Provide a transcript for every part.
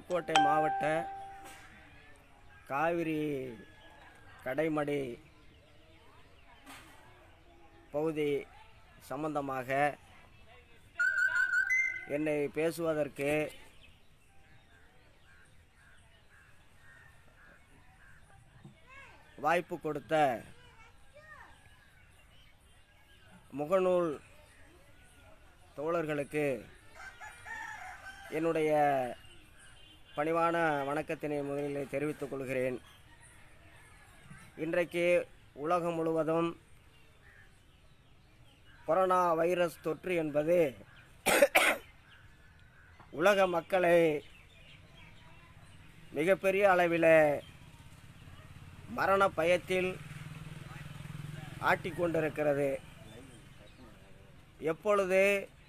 புதுக்கோட்டை மாவட்ட காவிரி கடைமடை பகுதி சம்பந்தமாக என்னை பேசுவதற்கு வாய்ப்பு கொடுத்த முகநூல் தோழர்களுக்கு என்னுடைய பணிவான வணக்கத்தினை முதலில் தெரிவித்துக் கொள்கிறேன் இன்றைக்கு உலகம் முழுவதும் கொரோனா வைரஸ் தொற்று என்பது உலக மக்களை மிகப்பெரிய அளவில் மரண பயத்தில் ஆட்டிக்கொண்டிருக்கிறது எப்பொழுது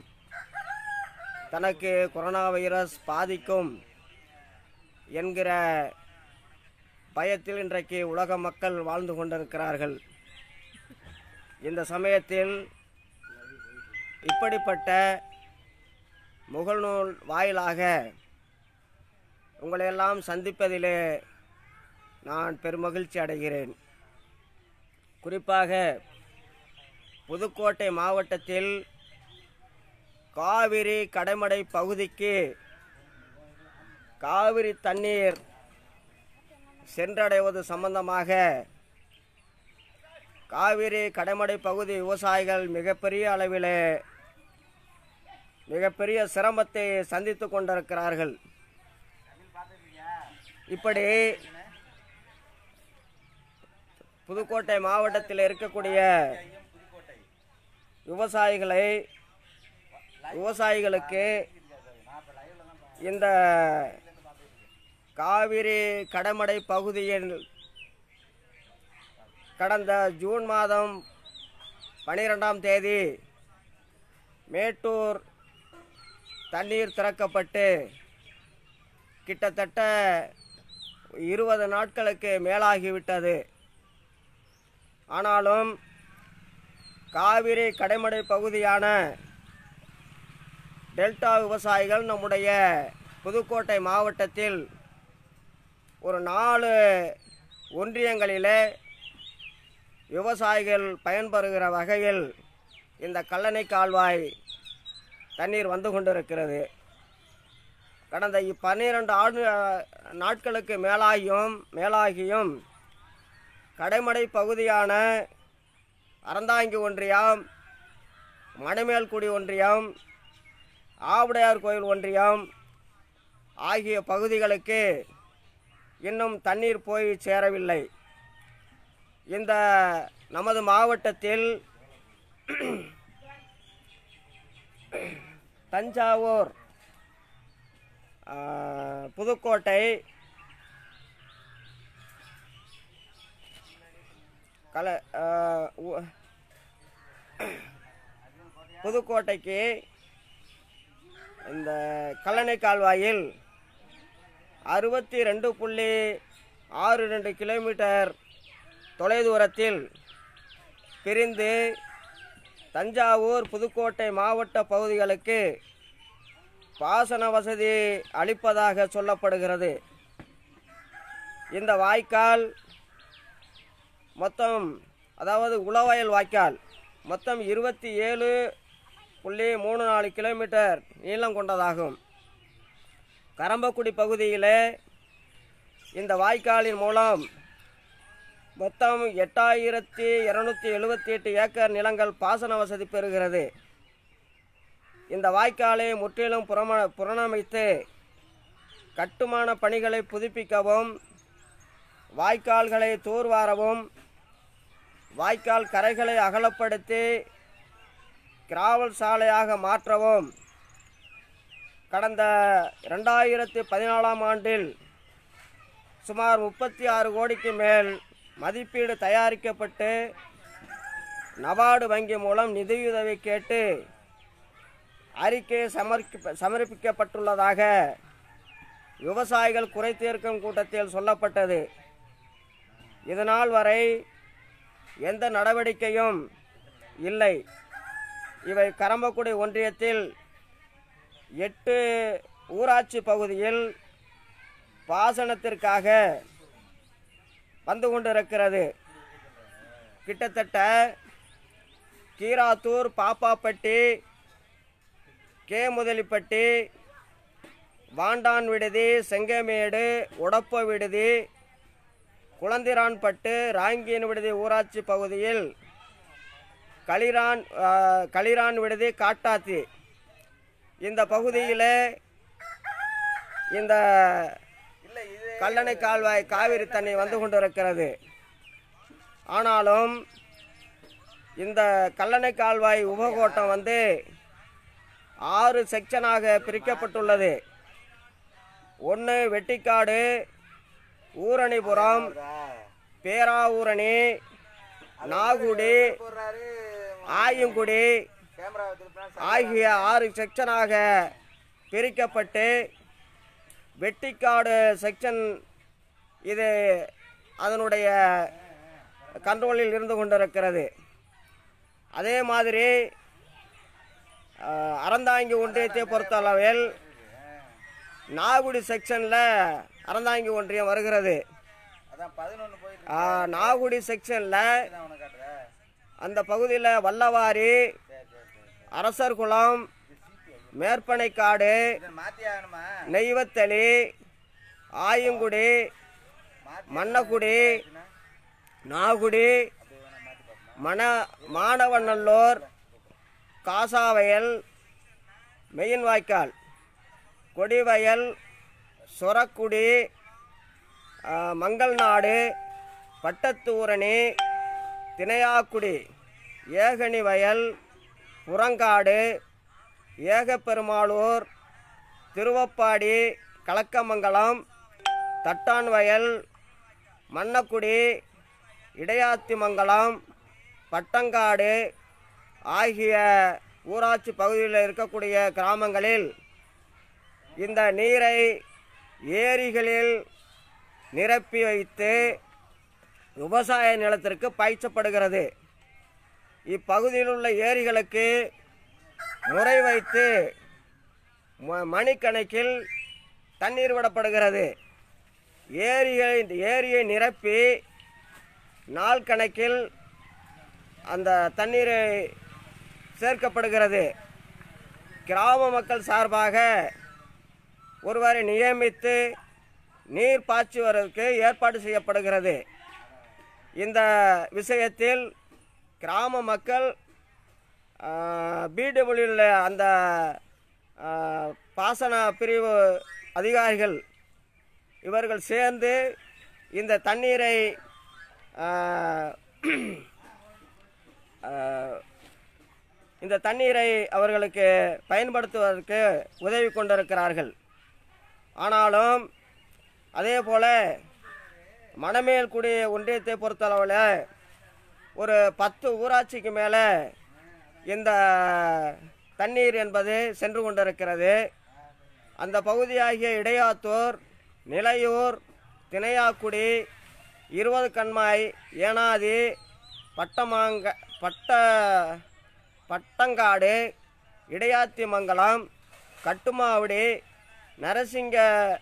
தனக்கு கொரோனா வைரஸ் பாதிக்கும் என்கிற பயத்தில் இன்றைக்கு உலக மக்கள் வாழ்ந்து கொண்டிருக்கிறார்கள் இந்த சமயத்தில் இப்படிப்பட்ட முகநூல் வாயிலாக உங்களையெல்லாம் சந்திப்பதிலே நான் பெருமகிழ்ச்சி அடைகிறேன் குறிப்பாக புதுக்கோட்டை மாவட்டத்தில் காவிரி கடைமடை பகுதிக்கு காவிரி தண்ணீர் சென்றடைவது சம்பந்தமாக காவிரி கடைமடை பகுதி விவசாயிகள் மிகப்பெரிய அளவில் மிகப்பெரிய சிரமத்தை சந்தித்து கொண்டிருக்கிறார்கள் இப்படி புதுக்கோட்டை மாவட்டத்தில் இருக்கக்கூடிய விவசாயிகளை விவசாயிகளுக்கு இந்த காவிரி கடமடை பகுதியில் கடந்த ஜூன் மாதம் பனிரெண்டாம் தேதி மேட்டூர் தண்ணீர் திறக்கப்பட்டு கிட்டத்தட்ட இருபது நாட்களுக்கு மேலாகிவிட்டது ஆனாலும் காவிரி கடைமடை பகுதியான டெல்டா விவசாயிகள் நம்முடைய புதுக்கோட்டை மாவட்டத்தில் ஒரு நாலு ஒன்றியங்களிலே விவசாயிகள் பயன்பெறுகிற வகையில் இந்த கல்லணை கால்வாய் தண்ணீர் வந்து கொண்டிருக்கிறது கடந்த பன்னிரண்டு ஆண்டு நாட்களுக்கு மேலாகியும் மேலாகியும் கடைமடை பகுதியான அறந்தாங்கி ஒன்றியம் மணிமேல்குடி ஒன்றியம் ஆவுடையார் கோயில் ஒன்றியம் ஆகிய பகுதிகளுக்கு இன்னும் தண்ணீர் போய் சேரவில்லை இந்த நமது மாவட்டத்தில் தஞ்சாவூர் ஆ, புதுக்கோட்டை கல ஆ, உ- புதுக்கோட்டைக்கு இந்த கல்லணை கால்வாயில் அறுபத்தி ரெண்டு புள்ளி ஆறு ரெண்டு கிலோமீட்டர் தொலைதூரத்தில் பிரிந்து தஞ்சாவூர் புதுக்கோட்டை மாவட்ட பகுதிகளுக்கு பாசன வசதி அளிப்பதாக சொல்லப்படுகிறது இந்த வாய்க்கால் மொத்தம் அதாவது உளவயல் வாய்க்கால் மொத்தம் இருபத்தி ஏழு புள்ளி மூணு நாலு கிலோமீட்டர் நீளம் கொண்டதாகும் கரம்பக்குடி பகுதியில் இந்த வாய்க்காலின் மூலம் மொத்தம் எட்டாயிரத்தி இரநூத்தி எழுபத்தி எட்டு ஏக்கர் நிலங்கள் பாசன வசதி பெறுகிறது இந்த வாய்க்காலை முற்றிலும் புறம புறணமைத்து கட்டுமான பணிகளை புதுப்பிக்கவும் வாய்க்கால்களை தூர்வாரவும் வாய்க்கால் கரைகளை அகலப்படுத்தி கிராவல் சாலையாக மாற்றவும் கடந்த ரெண்டாயிரத்தி பதினாலாம் ஆண்டில் சுமார் முப்பத்தி ஆறு கோடிக்கு மேல் மதிப்பீடு தயாரிக்கப்பட்டு நபார்டு வங்கி மூலம் நிதியுதவி கேட்டு அறிக்கை சமர்ப்பி சமர்ப்பிக்கப்பட்டுள்ளதாக விவசாயிகள் குறை தீர்க்கும் கூட்டத்தில் சொல்லப்பட்டது இதனால் வரை எந்த நடவடிக்கையும் இல்லை இவை கரம்பக்குடி ஒன்றியத்தில் எட்டு ஊராட்சி பகுதியில் பாசனத்திற்காக வந்து கொண்டிருக்கிறது கிட்டத்தட்ட கீராத்தூர் பாப்பாப்பட்டி கே முதலிப்பட்டி வாண்டான் விடுதி செங்கமேடு உடப்ப விடுதி குளந்திரான்பட்டு ராங்கியன் விடுதி ஊராட்சி பகுதியில் களிரான் ஆ, களிரான் விடுதி காட்டாத்தி இந்த பகுதியில் இந்த கல்லணை கால்வாய் காவிரி தண்ணி வந்து கொண்டிருக்கிறது ஆனாலும் இந்த கல்லணை கால்வாய் உபகோட்டம் வந்து ஆறு செக்ஷனாக பிரிக்கப்பட்டுள்ளது ஒன்று வெட்டிக்காடு ஊரணிபுரம் பேராவூரணி நாகுடி ஆயங்குடி ஆகிய ஆறு செக்ஷனாக பிரிக்கப்பட்டு வெட்டிக்காடு செக்ஷன் இது அதனுடைய கண்ட்ரோலில் இருந்து கொண்டிருக்கிறது அதே மாதிரி அஹ், அறந்தாங்கி ஒன்றியத்தை பொறுத்தளவில் நாகுடி செக்ஷனில் அறந்தாங்கி ஒன்றியம் வருகிறது அதான் பதினொன்னு போயிட்டு அஹ், நாகுடி செக்ஷனில் தான் உனக்கு காட்டுறேன் அந்த பகுதியில் வல்லவாரி சரி சரி சரி அரசர்குளம் மேற்பனைக்காடு இதை மாத்தி ஆகணுமா நெய்வத்தளி ஆயங்குடி மாத்தி மன்னக்குடி ஆச்சுன்னா நாகுடி அப்படியே வேணா மாத்தி பார்ப்போமா மண மானவநல்லூர் காசாவயல் மெயின்வாய்க்கால் கொடிவயல் சொரக்குடி ஆ, மங்கள்நாடு பட்டத்தூரணி தினையாக்குடி ஏகனி வயல் புறங்காடு ஏகப்பெருமாளூர் திருவப்பாடி கலக்கமங்கலம் தட்டான்வயல் மன்னக்குடி இடையாத்திமங்கலம் பட்டங்காடு ஆகிய ஊராட்சி பகுதியில் இருக்கக்கூடிய கிராமங்களில் இந்த நீரை ஏரிகளில் நிரப்பி வைத்து விவசாய நிலத்திற்கு பாய்ச்சப்படுகிறது இப்பகுதியில் உள்ள ஏரிகளுக்கு முறை வைத்து ம- மணிக்கணக்கில் தண்ணீர் விடப்படுகிறது ஏரியை ஏரியை நிரப்பி நாள் கணக்கில் அந்த தண்ணீர் சேர்க்கப்படுகிறது கிராம மக்கள் சார்பாக ஒருவரை நியமித்து நீர் பாய்ச்சுவதற்கு ஏற்பாடு செய்யப்படுகிறது இந்த விஷயத்தில் கிராம மக்கள் பிடபிள்யூவில் அந்த ஆ, பாசன பிரிவு அதிகாரிகள் இவர்கள் சேர்ந்து இந்த தண்ணீரை ஆ, ஆ, இந்த தண்ணீரை அவர்களுக்கு பயன்படுத்துவதற்கு உதவி கொண்டிருக்கிறார்கள் ஆனாலும் அதே போல் மணமேல்குடி ஒன்றியத்தை பொறுத்தளவில் ஒரு பத்து ஊராட்சிக்கு மேலே இந்த தண்ணீர் என்பது சென்று கொண்டிருக்கிறது அந்த பகுதியாகிய இடையாத்தூர் நிலையூர் தினையாக்குடி இருபது கண்மாய் ஏனாதி பட்டமாங்க பட்ட பட்டங்காடு இடையாத்திமங்கலம் கட்டுமாவடி நரசிங்க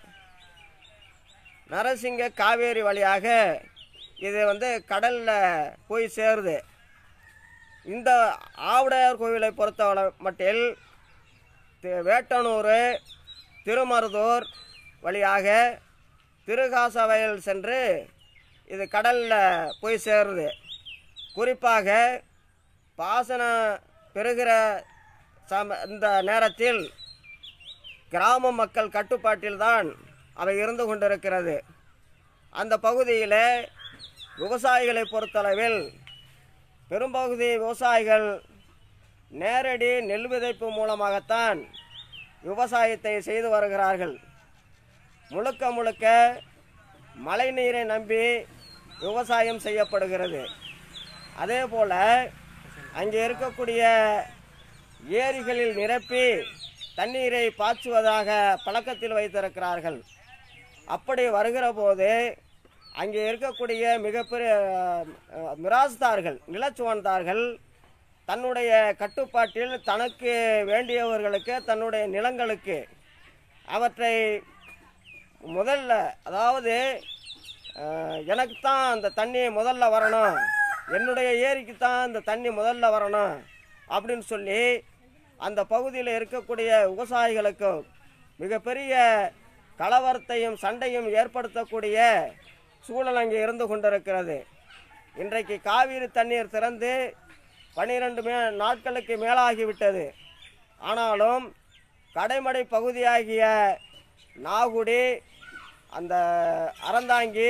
நரசிங்க காவேரி வழியாக இது வந்து கடலில் போய் சேருது இந்த ஆவுடையார் கோவிலை பொறுத்தவரை மட்டில் தி- வேட்டனூர் திருமருதூர் வழியாக திருகாசவயல் சென்று இது கடலில் போய் சேருது குறிப்பாக பாசனம் பெறுகிற சம இந்த நேரத்தில் கிராம மக்கள் கட்டுப்பாட்டில்தான் அவை இருந்து கொண்டிருக்கிறது அந்த பகுதியில் விவசாயிகளை பொறுத்தளவில் பெரும்பகுதி விவசாயிகள் நேரடி நெல் விதைப்பு மூலமாகத்தான் விவசாயத்தை செய்து வருகிறார்கள் முழுக்க முழுக்க மழை நீரை நம்பி விவசாயம் செய்யப்படுகிறது அதே போல் அங்கே இருக்கக்கூடிய ஏரிகளில் நிரப்பி தண்ணீரை பாய்ச்சுவதாக பழக்கத்தில் வைத்திருக்கிறார்கள் அப்படி வருகிற போது அங்கே இருக்கக்கூடிய மிகப்பெரிய அஹ், மிராஸ்தார்கள் நிலச்சுவன்தார்கள் தன்னுடைய கட்டுப்பாட்டில் தனக்கு வேண்டியவர்களுக்கு தன்னுடைய நிலங்களுக்கு அவற்றை முதல்ல அதாவது அஹ், எனக்கு தான் அந்த தண்ணி முதல்ல வரணும் என்னுடைய ஏரிக்கு தான் இந்த தண்ணி முதல்ல வரணும் அப்படின்னு சொல்லி அந்த பகுதியில் இருக்கக்கூடிய விவசாயிகளுக்கும் மிகப்பெரிய கலவரத்தையும் சண்டையும் ஏற்படுத்தக்கூடிய சூழல் அங்கே இருந்து கொண்டிருக்கிறது இன்றைக்கு காவிரி தண்ணீர் திறந்து பன்னிரண்டு மே நாட்களுக்கு மேலாகிவிட்டது ஆனாலும் கடைமடை பகுதியாகிய நாகுடி அந்த அறந்தாங்கி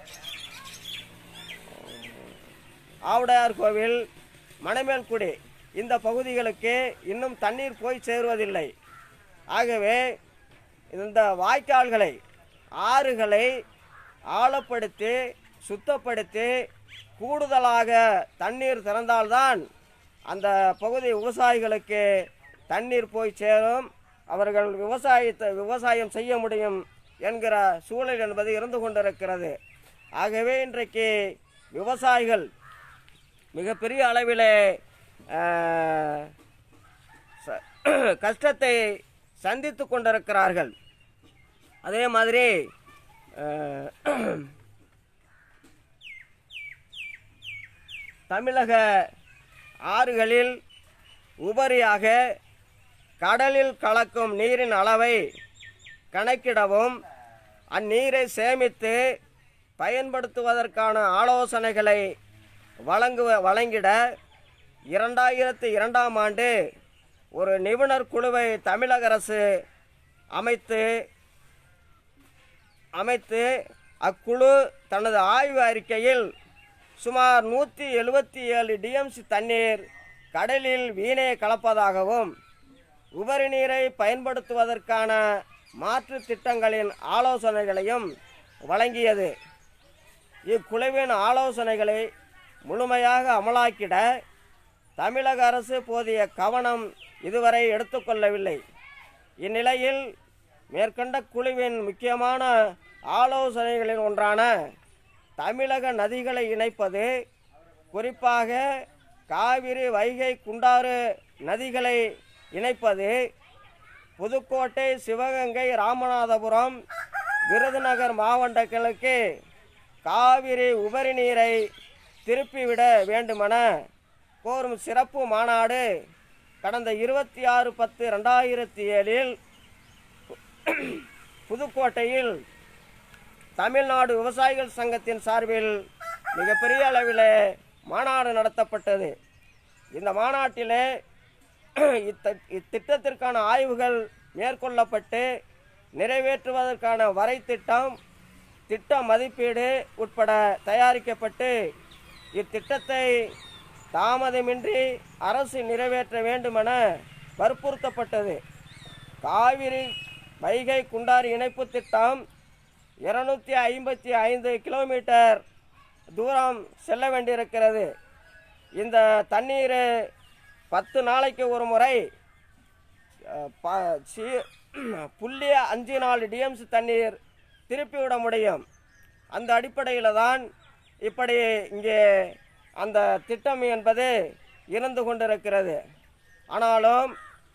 ஆவுடையார் கோவில் மணமேல்குடி இந்த பகுதிகளுக்கு இன்னும் தண்ணீர் போய் சேருவதில்லை ஆகவே இந்த வாய்க்கால்களை ஆறுகளை ஆழப்படுத்தி சுத்தப்படுத்தி கூடுதலாக தண்ணீர் திறந்தால்தான் அந்த பகுதி விவசாயிகளுக்கு தண்ணீர் போய் சேரும் அவர்கள் விவசாயத்தை விவசாயம் செய்ய முடியும் என்கிற சூழல் என்பது இருந்து கொண்டிருக்கிறது ஆகவே இன்றைக்கு விவசாயிகள் மிகப்பெரிய அளவிலே ஆஹ், ச- கஷ்டத்தை சந்தித்து கொண்டிருக்கிறார்கள் அதே மாதிரி ஆஹ், தமிழக ஆறுகளில் உபரியாக கடலில் கலக்கும் நீரின் அளவை கணக்கிடவும் அந்நீரை சேமித்து பயன்படுத்துவதற்கான ஆலோசனைகளை வழங்குவ வழங்கிட இரண்டாயிரத்து இரண்டாம் ஆண்டு ஒரு நிபுணர் குழுவை தமிழக அரசு அமைத்து அமைத்து அக்குழு தனது ஆய்வு அறிக்கையில் சுமார் நூற்றி எழுபத்தி ஏழு டிஎம்சி தண்ணீர் கடலில் வீணே கலப்பதாகவும் உபரி நீரை பயன்படுத்துவதற்கான மாற்று திட்டங்களின் ஆலோசனைகளையும் வழங்கியது இக்குழுவின் ஆலோசனைகளை முழுமையாக அமலாக்கிட தமிழக அரசு போதிய கவனம் இதுவரை எடுத்துக்கொள்ளவில்லை இந்நிலையில் மேற்கண்ட குழுவின் முக்கியமான ஆலோசனைகளின் ஒன்றான தமிழக நதிகளை இணைப்பது குறிப்பாக காவிரி வைகை குண்டாறு நதிகளை இணைப்பது புதுக்கோட்டை சிவகங்கை ராமநாதபுரம் விருதுநகர் மாவட்டங்களுக்கு காவிரி உபரி நீரை திருப்பிவிட வேண்டுமென கோரும் சிறப்பு மாநாடு கடந்த இருபத்தி ஆறு பத்து ரெண்டாயிரத்தி ஏழில் புதுக்கோட்டையில் தமிழ்நாடு விவசாயிகள் சங்கத்தின் சார்பில் மிகப்பெரிய அளவில் மாநாடு நடத்தப்பட்டது இந்த மாநாட்டிலே இத்த- இத்திட்டத்திற்கான ஆய்வுகள் மேற்கொள்ளப்பட்டு நிறைவேற்றுவதற்கான வரைத்திட்டம் திட்ட மதிப்பீடு உட்பட தயாரிக்கப்பட்டு இத்திட்டத்தை தாமதமின்றி அரசு நிறைவேற்ற வேண்டுமென வற்புறுத்தப்பட்டது காவிரி வைகை குண்டாறு இணைப்பு திட்டம் இருநூத்தி ஐம்பத்தி ஐந்து கிலோமீட்டர் தூரம் செல்ல வேண்டியிருக்கிறது இந்த தண்ணீர் பத்து நாளைக்கு ஒரு முறை அஹ், ப- சி- புள்ளி அஞ்சு நாலு டிஎம்சி தண்ணீர் திருப்பி விட முடியும் அந்த அடிப்படையில் தான் இப்படி இங்கே அந்த திட்டம் என்பது இருந்து கொண்டிருக்கிறது ஆனாலும்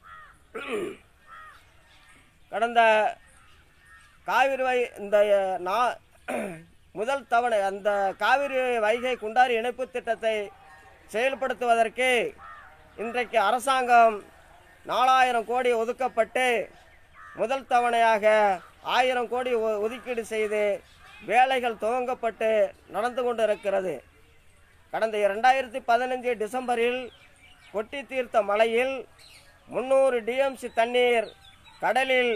கடந்த காவிரி வை இந்த நா முதல் தவணை அந்த காவிரி வைகை குண்டாறு இணைப்பு திட்டத்தை செயல்படுத்துவதற்கு இன்றைக்கு அரசாங்கம் நாலாயிரம் கோடி ஒதுக்கப்பட்டு முதல் தவணையாக ஆயிரம் கோடி ஒ- ஒதுக்கீடு செய்து வேலைகள் துவங்கப்பட்டு நடந்து கொண்டிருக்கிறது கடந்த இரண்டாயிரத்தி பதினஞ்சு டிசம்பரில் கொட்டி தீர்த்த மழையில் முந்நூறு டிஎம்சி தண்ணீர் கடலில்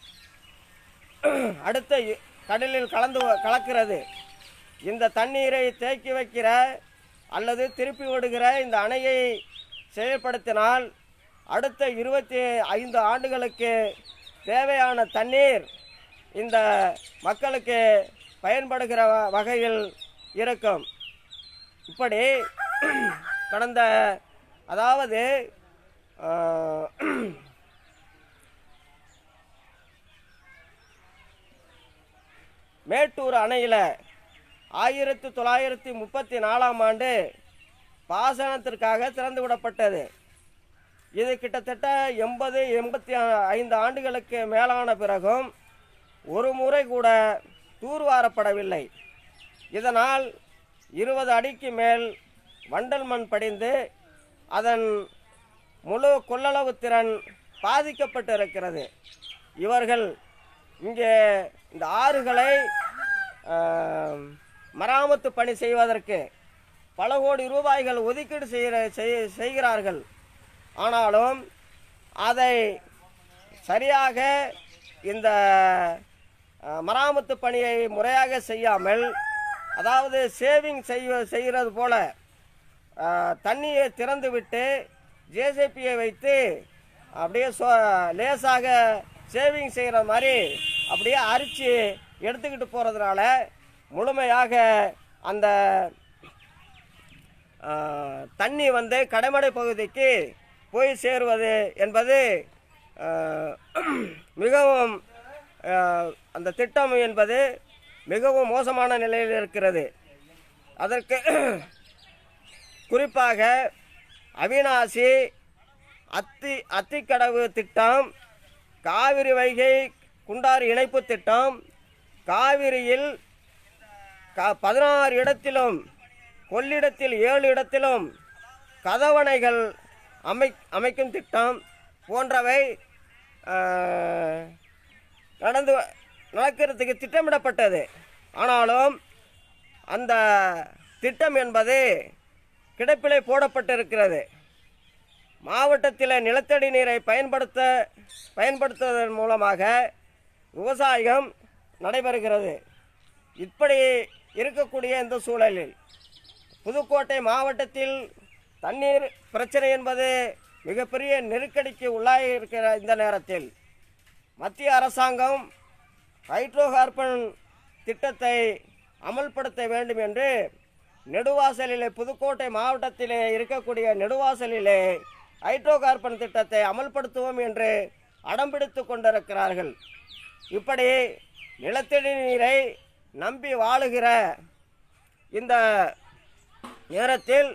அடுத்த இ- கடலில் கலந்து வ- கலக்கிறது இந்த தண்ணீரை தேக்கி வைக்கிற அல்லது திருப்பி விடுகிற இந்த அணையை செயல்படுத்தினால் அடுத்த இருபத்தி ஐந்து ஆண்டுகளுக்கு தேவையான தண்ணீர் இந்த மக்களுக்கு பயன்படுகிற வ- வகையில் இருக்கும் இப்படி கடந்த அதாவது ஆஹ், மேட்டூர் அணையில் ஆயிரத்தி தொள்ளாயிரத்தி முப்பத்தி நாலாம் ஆண்டு பாசனத்திற்காக திறந்து விடப்பட்டது இது கிட்டத்தட்ட எண்பது எண்பத்தி ஐந்து ஆண்டுகளுக்கு மேலான பிறகும் ஒரு முறை கூட தூர்வாரப்படவில்லை இதனால் இருபது அடிக்கு மேல் வண்டல் மண் படிந்து அதன் முழு கொள்ளளவு திறன் பாதிக்கப்பட்டிருக்கிறது இவர்கள் இங்கே இந்த ஆறுகளை ஆம், மராமத்து பணி செய்வதற்கு பல கோடி ரூபாய்கள் ஒதுக்கீடு செய்கிற செய்- செய்கிறார்கள் ஆனாலும் அதை சரியாக இந்த அஹ், மராமத்து பணியை முறையாக செய்யாமல் அதாவது சேவிங் செய்வ செய்கிறது போல அஹ், தண்ணியை திறந்து விட்டு ஜேசிபியை வைத்து அப்படியே சொ லேசாக சேவிங் செய்கிற மாதிரி அப்படியே அரிச்சு எடுத்துக்கிட்டு போகிறதுனால முழுமையாக அந்த ஆஹ், தண்ணி வந்து கடைமடை பகுதிக்கு போய் சேருவது என்பது ஆஹ், மிகவும் ஆஹ், அந்த திட்டம் என்பது மிகவும் மோசமான நிலையில் இருக்கிறது அதற்கு குறிப்பாக அவினாசி அத்தி அத்திக்கடவு திட்டம் காவிரி வைகை குண்டாறு இணைப்பு திட்டம் காவிரியில் க பதினாறு இடத்திலும் கொள்ளிடத்தில் ஏழு இடத்திலும் கதவணைகள் அமை அமைக்கும் திட்டம் போன்றவை ஆஹ், நடந்து நடக்கிறதுக்கு திட்டமிடப்பட்டது ஆனாலும் அந்த திட்டம் என்பது கிடப்பிலை போடப்பட்டிருக்கிறது மாவட்டத்தில் நிலத்தடி நீரை பயன்படுத்த பயன்படுத்துவதன் மூலமாக விவசாயம் நடைபெறுகிறது இப்படி இருக்கக்கூடிய இந்த சூழலில் புதுக்கோட்டை மாவட்டத்தில் தண்ணீர் பிரச்சனை என்பது மிகப்பெரிய நெருக்கடிக்கு உள்ளாகி இருக்கிற இந்த நேரத்தில் மத்திய அரசாங்கம் ஹைட்ரோ கார்பன் திட்டத்தை அமல்படுத்த வேண்டும் என்று நெடுவாசலிலே புதுக்கோட்டை மாவட்டத்திலே இருக்கக்கூடிய நெடுவாசலிலே ஹைட்ரோ கார்பன் திட்டத்தை அமல்படுத்துவோம் என்று அடம்பிடித்து கொண்டிருக்கிறார்கள் இப்படி நிலத்தடி நீரை நம்பி வாழுகிற இந்த நேரத்தில்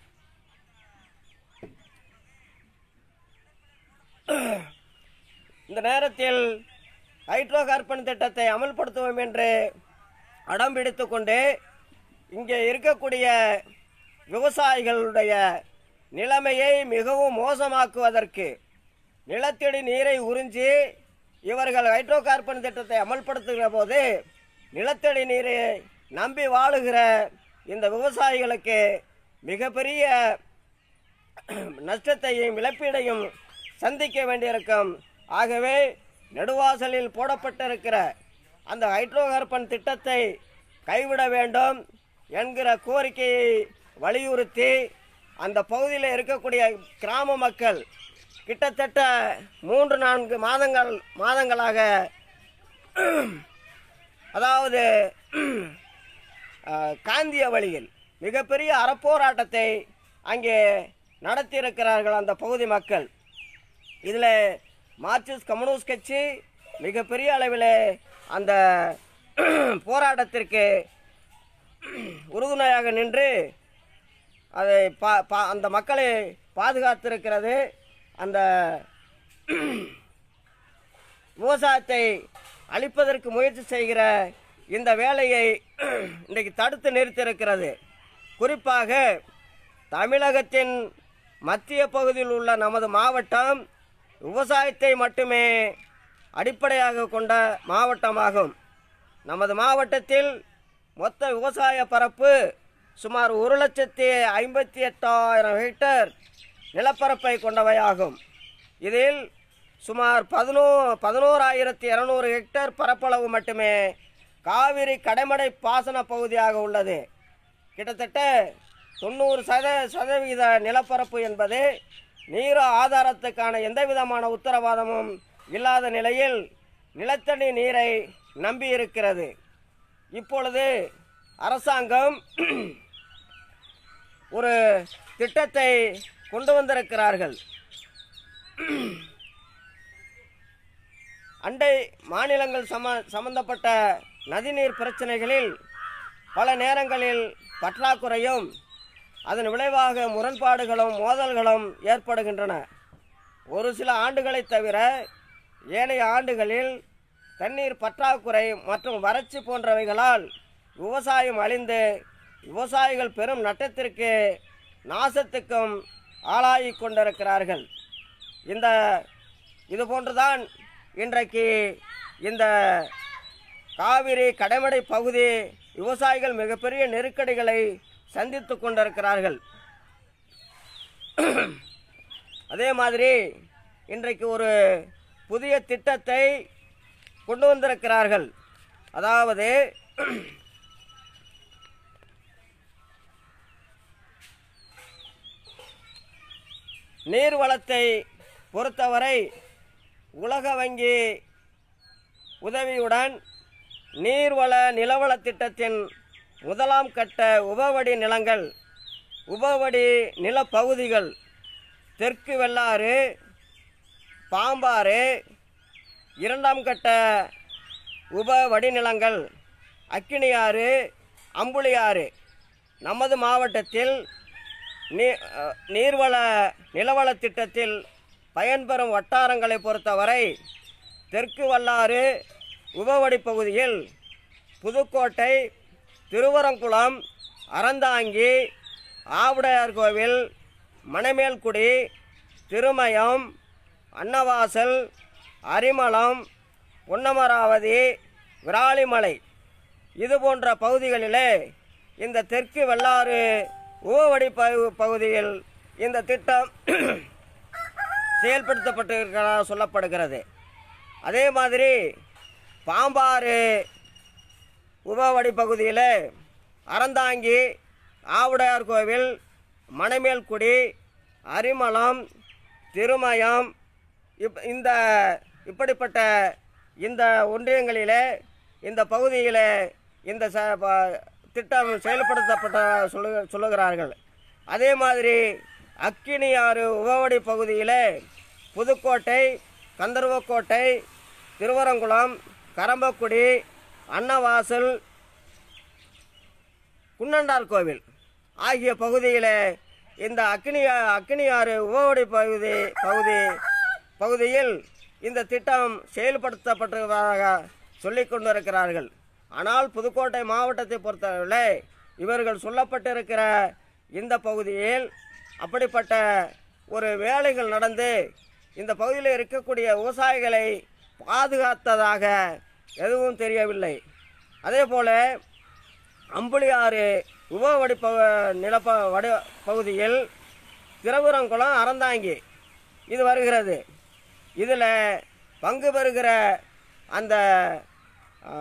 இந்த நேரத்தில் ஹைட்ரோ கார்பன் திட்டத்தை அமல்படுத்துவோம் என்று அடம் பிடித்து கொண்டு இங்கே இருக்கக்கூடிய விவசாயிகளுடைய நிலைமையை மிகவும் மோசமாக்குவதற்கு நிலத்தடி நீரை உறிஞ்சி இவர்கள் ஹைட்ரோ கார்பன் திட்டத்தை அமல்படுத்துகிற போது நிலத்தடி நீரை நம்பி வாழுகிற இந்த விவசாயிகளுக்கு மிகப்பெரிய நஷ்டத்தையும் இழப்பீடையும் சந்திக்க வேண்டியிருக்கும் ஆகவே நெடுவாசலில் போடப்பட்டிருக்கிற அந்த ஹைட்ரோ கார்பன் திட்டத்தை கைவிட வேண்டும் என்கிற கோரிக்கையை வலியுறுத்தி அந்த பகுதியில் இருக்கக்கூடிய கிராம மக்கள் கிட்டத்தட்ட மூன்று நான்கு மாதங்கள் மாதங்களாக அதாவது அஹ், காந்திய வழியில் மிகப்பெரிய அறப்போராட்டத்தை அங்கே நடத்தியிருக்கிறார்கள் அந்த பகுதி மக்கள் இதில் மார்க்சிஸ்ட் கம்யூனிஸ்ட் கட்சி மிகப்பெரிய அளவில் அந்த போராட்டத்திற்கு உறுதுணையாக நின்று அதை பா பா அந்த மக்களை பாதுகாத்திருக்கிறது அந்த விவசாயத்தை அழிப்பதற்கு முயற்சி செய்கிற இந்த வேலையை இன்றைக்கு தடுத்து நிறுத்தியிருக்கிறது குறிப்பாக தமிழகத்தின் மத்திய பகுதியில் உள்ள நமது மாவட்டம் விவசாயத்தை மட்டுமே அடிப்படையாக கொண்ட மாவட்டமாகும் நமது மாவட்டத்தில் மொத்த விவசாய பரப்பு சுமார் ஒரு லட்சத்தி ஐம்பத்தி எட்டாயிரம் ஹெக்டேர் நிலப்பரப்பை கொண்டவையாகும் இதில் சுமார் பதினோ பதினோராயிரத்தி இரநூறு ஹெக்டேர் பரப்பளவு மட்டுமே காவிரி கடைமடை பாசன பகுதியாக உள்ளது கிட்டத்தட்ட தொண்ணூறு சத சதவீத நிலப்பரப்பு என்பது நீர் ஆதாரத்துக்கான எந்த விதமான உத்தரவாதமும் இல்லாத நிலையில் நிலத்தடி நீரை நம்பி இருக்கிறது இப்பொழுது அரசாங்கம் ஒரு திட்டத்தை கொண்டு வந்திருக்கிறார்கள் அண்டை மாநிலங்கள் சம சம்பந்தப்பட்ட நதிநீர் பிரச்சனைகளில் பல நேரங்களில் பற்றாக்குறையும் அதன் விளைவாக முரண்பாடுகளும் மோதல்களும் ஏற்படுகின்றன ஒரு சில ஆண்டுகளைத் தவிர ஏனைய ஆண்டுகளில் தண்ணீர் பற்றாக்குறை மற்றும் வறட்சி போன்றவைகளால் விவசாயம் அழிந்து விவசாயிகள் பெரும் நட்டத்திற்கு நாசத்துக்கும் ஆளாகிக் கொண்டிருக்கிறார்கள் இந்த இது போன்றுதான் இன்றைக்கு இந்த காவிரி கடைமடை பகுதி விவசாயிகள் மிகப்பெரிய நெருக்கடிகளை சந்தித்து கொண்டிருக்கிறார்கள் அதே மாதிரி இன்றைக்கு ஒரு புதிய திட்டத்தை கொண்டு வந்திருக்கிறார்கள் அதாவது நீர் வளத்தை பொறுத்தவரை உலக வங்கி உதவியுடன் நீர்வள நிலவள திட்டத்தின் முதலாம் கட்ட உபவடி நிலங்கள் உபவடி நிலப்பகுதிகள் தெற்கு வெள்ளாறு பாம்பாறு இரண்டாம் கட்ட உப வடிநிலங்கள் அக்கினியாறு அம்புலியாறு நமது மாவட்டத்தில் நீ அஹ், நீர்வள நிலவள திட்டத்தில் பயன்பெறும் வட்டாரங்களை பொறுத்தவரை தெற்கு வல்லாறு உபவடி பகுதியில் புதுக்கோட்டை திருவரங்குளம் அறந்தாங்கி ஆவுடையார் கோவில் மணமேல்குடி திருமயம் அன்னவாசல் அரிமளம் பொன்னமராவதி விராலிமலை இது போன்ற பகுதிகளிலே இந்த தெற்கு வெள்ளாறு ஊவடி பகு- பகுதியில் இந்த திட்டம் செயல்படுத்தப்பட்டிருக்கிறதா சொல்லப்படுகிறது அதே மாதிரி பாம்பாறு உபவடி பகுதியில் அறந்தாங்கி ஆவுடையார் கோவில் மணமேல்குடி அரிமளம் திருமயம் இப் இந்த இப்படிப்பட்ட இந்த ஒன்றியங்களிலே இந்த பகுதியில் இந்த ச ப- திட்டம் செயல்படுத்தப்பட்ட சொல்லு சொல்லுகிறார்கள் அதே மாதிரி அக்கினியாறு உபவடி பகுதியில் புதுக்கோட்டை கந்தர்வக்கோட்டை திருவரங்குளம் கரம்பக்குடி அன்னவாசல் குன்னண்டார் கோவில் ஆகிய பகுதியில் இந்த அக்னி அக்னியாறு உபவடி பகுதி பகுதி பகுதியில் இந்த திட்டம் செயல்படுத்தப்பட்டதாக சொல்லிக் கொண்டிருக்கிறார்கள் ஆனால் புதுக்கோட்டை மாவட்டத்தை பொறுத்தவரை இவர்கள் சொல்லப்பட்டிருக்கிற இந்த பகுதியில் அப்படிப்பட்ட ஒரு வேலைகள் நடந்து இந்த பகுதியில் இருக்கக்கூடிய விவசாயிகளை பாதுகாத்ததாக எதுவும் தெரியவில்லை அதே போல அம்புலியாறு உபவடி ப நிலப்ப வடி பகுதியில் திரபுரங்குளம் அறந்தாங்கி இது வருகிறது இதில் பங்கு பெறுகிற அந்த ஆ,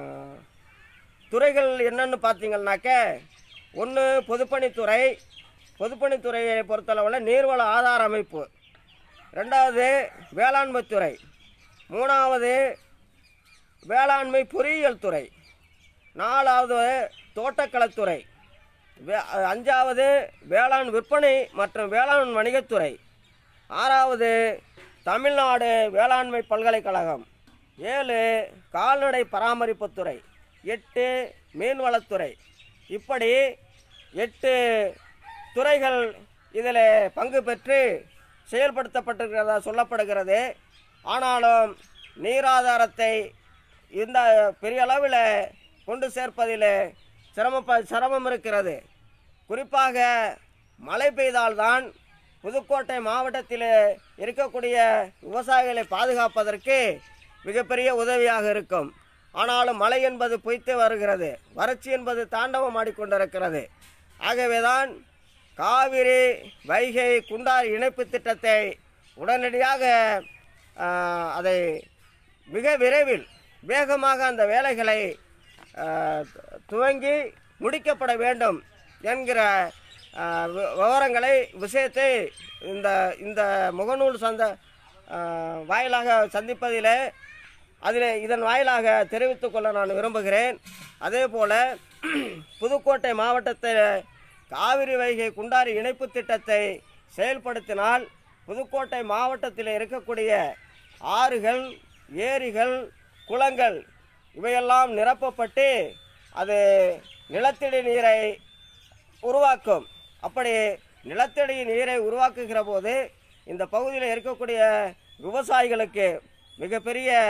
துறைகள் என்னன்னு பார்த்தீங்கன்னாக்க ஒன்று பொதுப்பணித்துறை பொதுப்பணித்துறையை பொறுத்தளவில் நீர்வள ஆதார அமைப்பு ரெண்டாவது வேளாண்மைத்துறை மூணாவது வேளாண்மை பொறியியல் துறை நாலாவது தோட்டக்கலைத்துறை வே- அஞ்சாவது வேளாண் விற்பனை மற்றும் வேளாண் வணிகத்துறை ஆறாவது தமிழ்நாடு வேளாண்மை பல்கலைக்கழகம் ஏழு கால்நடை பராமரிப்புத்துறை எட்டு மீன்வளத்துறை இப்படி எட்டு துறைகள் இதில் பங்கு பெற்று செயல்படுத்தப்பட்டிருக்கிறதா சொல்லப்படுகிறது ஆனாலும் நீராதாரத்தை இந்த பெரிய அளவில் கொண்டு சேர்ப்பதில் சிரமப்ப சிரமம் இருக்கிறது குறிப்பாக மழை பெய்தால்தான் புதுக்கோட்டை மாவட்டத்தில் இருக்கக்கூடிய விவசாயிகளை பாதுகாப்பதற்கு மிகப்பெரிய உதவியாக இருக்கும் ஆனாலும் மழை என்பது பொய்த்து வருகிறது வறட்சி என்பது தாண்டவம் ஆடிக்கொண்டிருக்கிறது ஆகவேதான் காவிரி வைகை குண்டார் இணைப்பு திட்டத்தை உடனடியாக ஆ, அதை மிக விரைவில் வேகமாக அந்த வேலைகளை ஆ, துவங்கி முடிக்கப்பட வேண்டும் என்கிற ஆ, வி- விவரங்களை விஷயத்தை இந்த இந்த முகநூல் சந்த ஆ, வாயிலாக சந்திப்பதில் அதில் இதன் வாயிலாக தெரிவித்துக் கொள்ள நான் விரும்புகிறேன் அதே போல் புதுக்கோட்டை மாவட்டத்தில் காவிரி வைகை குண்டாரி இணைப்பு திட்டத்தை செயல்படுத்தினால் புதுக்கோட்டை மாவட்டத்தில் இருக்கக்கூடிய ஆறுகள் ஏரிகள் குளங்கள் இவையெல்லாம் நிரப்பப்பட்டு அது நிலத்தடி நீரை உருவாக்கும் அப்படி நிலத்தடி நீரை உருவாக்குகிற போது இந்த பகுதியில் இருக்கக்கூடிய விவசாயிகளுக்கு மிகப்பெரிய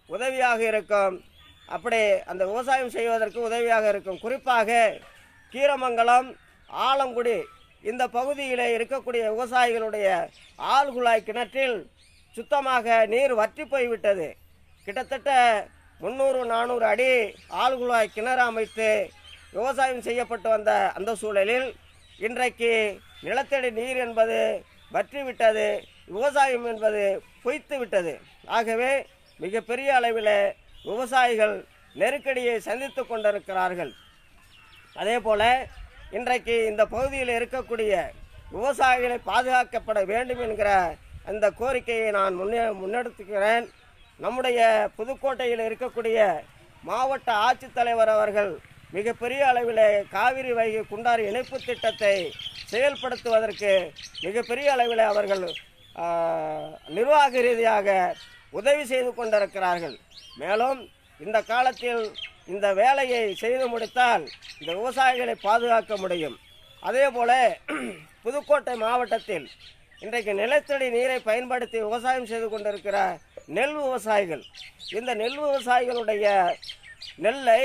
உதவியாக இருக்கும் அப்படி அந்த விவசாயம் செய்வதற்கு உதவியாக இருக்கும் குறிப்பாக கீரமங்கலம் ஆலங்குடி இந்த பகுதியில் இருக்கக்கூடிய விவசாயிகளுடைய ஆழ்குழாய் கிணற்றில் சுத்தமாக நீர் வற்றி போய்விட்டது கிட்டத்தட்ட முந்நூறு நானூறு அடி ஆழ்குழாய் கிணறு அமைத்து விவசாயம் செய்யப்பட்டு வந்த அந்த சூழலில் இன்றைக்கு நிலத்தடி நீர் என்பது வற்றிவிட்டது விவசாயம் என்பது பொய்த்து விட்டது ஆகவே மிகப்பெரிய அளவில் விவசாயிகள் நெருக்கடியை சந்தித்து கொண்டிருக்கிறார்கள் அதே போல இன்றைக்கு இந்த பகுதியில் இருக்கக்கூடிய விவசாயிகளை பாதுகாக்கப்பட வேண்டும் என்கிற அந்த கோரிக்கையை நான் முன்னே முன்னெடுத்துக்கிறேன் நம்முடைய புதுக்கோட்டையில் இருக்கக்கூடிய மாவட்ட ஆட்சித்தலைவர் அவர்கள் மிகப்பெரிய அளவில் காவிரி வைகை குண்டாறு இணைப்பு திட்டத்தை செயல்படுத்துவதற்கு மிகப்பெரிய அளவில் அவர்கள் ஆ, நிர்வாக ரீதியாக உதவி செய்து கொண்டிருக்கிறார்கள் மேலும் இந்த காலத்தில் இந்த வேலையை செய்து முடித்தால் இந்த விவசாயிகளை பாதுகாக்க முடியும் அதே போல புதுக்கோட்டை மாவட்டத்தில் இன்றைக்கு நிலத்தடி நீரை பயன்படுத்தி விவசாயம் செய்து கொண்டிருக்கிற நெல் விவசாயிகள் இந்த நெல் விவசாயிகளுடைய நெல்லை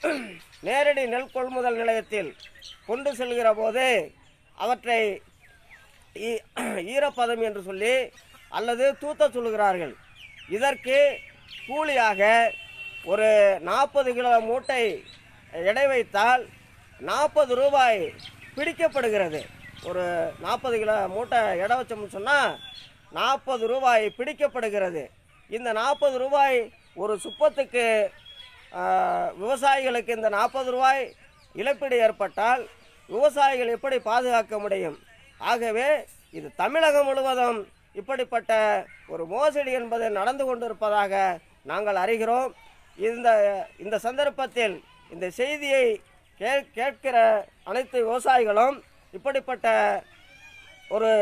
நேரடி நெல் கொள்முதல் நிலையத்தில் கொண்டு செல்கிற போது அவற்றை ஈ- ஈரப்பதம் என்று சொல்லி அல்லது தூத்த சொல்லுகிறார்கள் இதற்கு கூலியாக ஒரு நாற்பது கிலோ மூட்டை எடை வைத்தால் நாற்பது ரூபாய் பிடிக்கப்படுகிறது ஒரு நாற்பது கிலோ மூட்டை எடை வச்சோம்னு சொன்னால் நாற்பது ரூபாய் பிடிக்கப்படுகிறது இந்த நாற்பது ரூபாய் ஒரு சுப்பத்துக்கு ஆ, விவசாயிகளுக்கு இந்த நாற்பது ரூபாய் இழப்பீடு ஏற்பட்டால் விவசாயிகள் எப்படி பாதுகாக்க முடியும் ஆகவே இது தமிழகம் முழுவதும் இப்படிப்பட்ட ஒரு மோசடி என்பது நடந்து கொண்டிருப்பதாக நாங்கள் அறிகிறோம் இந்த இந்த சந்தர்ப்பத்தில் இந்த செய்தியை கே கேட்கிற அனைத்து விவசாயிகளும் இப்படிப்பட்ட ஒரு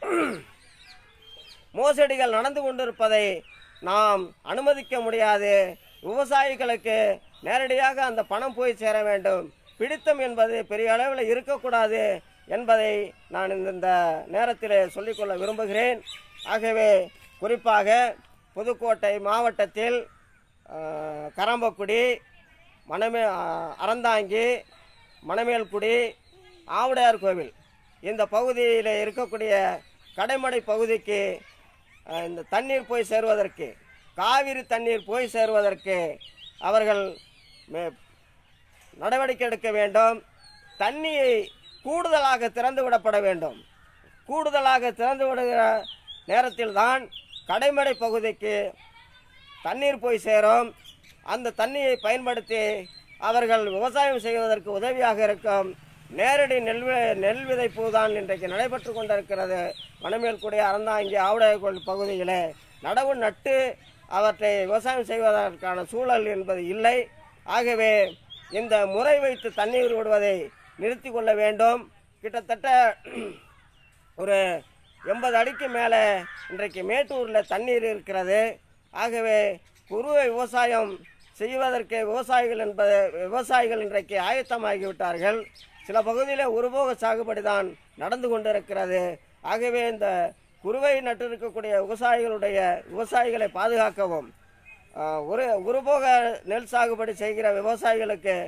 மோசடிகள் நடந்து கொண்டிருப்பதை நாம் அனுமதிக்க முடியாது விவசாயிகளுக்கு நேரடியாக அந்த பணம் போய் சேர வேண்டும் பிடித்தம் என்பது பெரிய அளவில் இருக்கக்கூடாது என்பதை நான் இந்த- இந்த நேரத்தில் சொல்லிக்கொள்ள விரும்புகிறேன் ஆகவே குறிப்பாக புதுக்கோட்டை மாவட்டத்தில் ஆஹ், கரம்பக்குடி மணமே ஆஹ், அறந்தாங்கி மணமேல்குடி ஆவுடையார் கோவில் இந்த பகுதியில் இருக்கக்கூடிய கடைமடை பகுதிக்கு அஹ், இந்த தண்ணீர் போய் சேருவதற்கு காவிரி தண்ணீர் போய் சேருவதற்கு அவர்கள் மே- நடவடிக்கை எடுக்க வேண்டும் தண்ணியை கூடுதலாக திறந்து விடப்பட வேண்டும் கூடுதலாக திறந்து விடுகிற நேரத்தில் தான் கடைமடை பகுதிக்கு தண்ணீர் போய் சேரும் அந்த தண்ணியை பயன்படுத்தி அவர்கள் விவசாயம் செய்வதற்கு உதவியாக இருக்கும் நேரடி நெல் வி- நெல் விதைப்பு தான் இன்றைக்கு நடைபெற்று கொண்டிருக்கிறது மணமேல்குடி அறந்தாங்கி ஆவுடையக்கோள் பகுதியில் நடவு நட்டு அவற்றை விவசாயம் செய்வதற்கான சூழல் என்பது இல்லை ஆகவே இந்த முறை வைத்து தண்ணீர் விடுவதை நிறுத்தி கொள்ள வேண்டும் கிட்டத்தட்ட ஒரு எண்பது அடிக்கு மேலே இன்றைக்கு மேட்டூரில் தண்ணீர் இருக்கிறது ஆகவே குறுவை விவசாயம் செய்வதற்கு விவசாயிகள் என்பது விவசாயிகள் இன்றைக்கு ஆயத்தமாகிவிட்டார்கள் சில பகுதியில் ஒருபோக சாகுபடி தான் நடந்து கொண்டிருக்கிறது ஆகவே இந்த குறுவை நட்டிருக்கக்கூடிய விவசாயிகளுடைய விவசாயிகளை பாதுகாக்கவும் ஆஹ், ஒரு ஒருபோக நெல் சாகுபடி செய்கிற விவசாயிகளுக்கு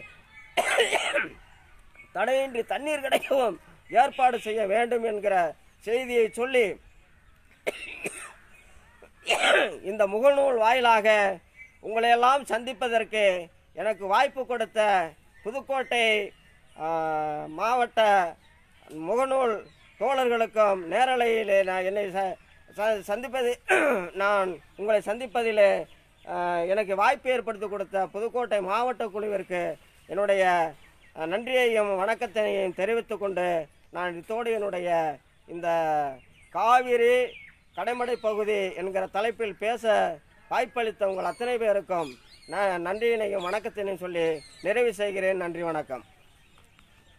தடையின்றி தண்ணீர் கிடைக்கவும் ஏற்பாடு செய்ய வேண்டும் என்கிற செய்தியை சொல்லி இந்த முகநூல் வாயிலாக உங்களையெல்லாம் சந்திப்பதற்கு எனக்கு வாய்ப்பு கொடுத்த புதுக்கோட்டை ஆ, மாவட்ட முகநூல் தோழர்களுக்கும் நேரலையில் நான் என்னை ச- ச- சந்திப்பது நான் உங்களை சந்திப்பதில் ஆ, எனக்கு வாய்ப்பு ஏற்படுத்தி கொடுத்த புதுக்கோட்டை மாவட்ட குழுவிற்கு என்னுடைய ஆ, நன்றியையும் வணக்கத்தையும் தெரிவித்துக் கொண்டு நான் இத்தோடு என்னுடைய இந்த காவிரி கடைமடை பகுதி என்கிற தலைப்பில் பேச வாய்ப்பளித்த உங்கள் அத்தனை பேருக்கும் நான் நன்றியினையும் வணக்கத்தினையும் சொல்லி நிறைவு செய்கிறேன் நன்றி வணக்கம்